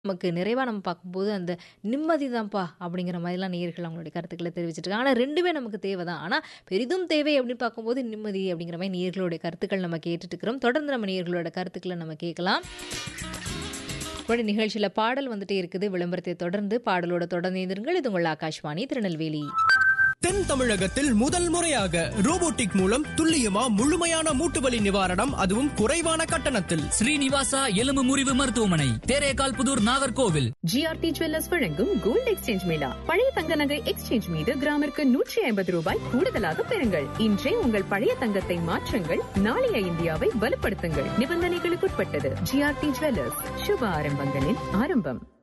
நமக்கு நிறைவா நம்ம பார்க்கும்போது, அந்த நிம்மதி தான்ப்பா அப்படிங்கிற மாரிலாம் நேயர்கள் அவங்களுடைய கருத்துக்கள தெரிவிச்சுட்டுருக்காங்க. ஆனா 2மே நமக்கு தேவை தான். ஆனா பெரிதும் தேவை அப்படின்னு பார்க்கும்போது நிம்மதி அப்படிங்கிற மாரி நேயர்களுடைய கருத்துக்கள் நம்ம கேட்டுட்டு இருக்கிறோம். தொடர்ந்து நம்ம நேயர்களோட கருத்துக்கள நம்ம கேட்கலாம். முன்னாடி நிகழ்ச்சியில பாடல் வந்துட்டே இருக்குது. விளம்பரத்தை தொடர்ந்து பாடலோட தொடர்ந்து இணைந்திருங்கள். இது உங்கள் ஆகாஷ்வாணி திருநெல்வேலி. தென் தமிழகத்தில் முதல் முறையாக ரோபோட்டிக் மூலம் துல்லியமா முழுமையான மூட்டுவலி நிவாரணம் அதுவும் குறைவான கட்டணத்தில் ஸ்ரீனிவாசா எலும்பு முறிவு மருத்துவமனை தேரேகால் புதூர் நாகர்கோவில் ஜிஆர்டி ஜுவல்லர்ஸ் வழங்கும் கோல்ட் எக்ஸ்சேஞ்ச் மேளா பழைய தங்க நகை எக்ஸ்சேஞ்ச் மீது கிராமிற்கு நூற்றி ஐம்பது ரூபாய் கூடுதலாக பெறுங்கள் இன்றே உங்கள் பழைய தங்கத்தை மாற்றுங்கள் நாளைய இந்தியாவை வலுப்படுத்துங்கள் நிபந்தனைகளுக்குட்பட்டது ஜிஆர்டி ஜுவல்லர்ஸ் சுப ஆரம்பங்களின் ஆரம்பம்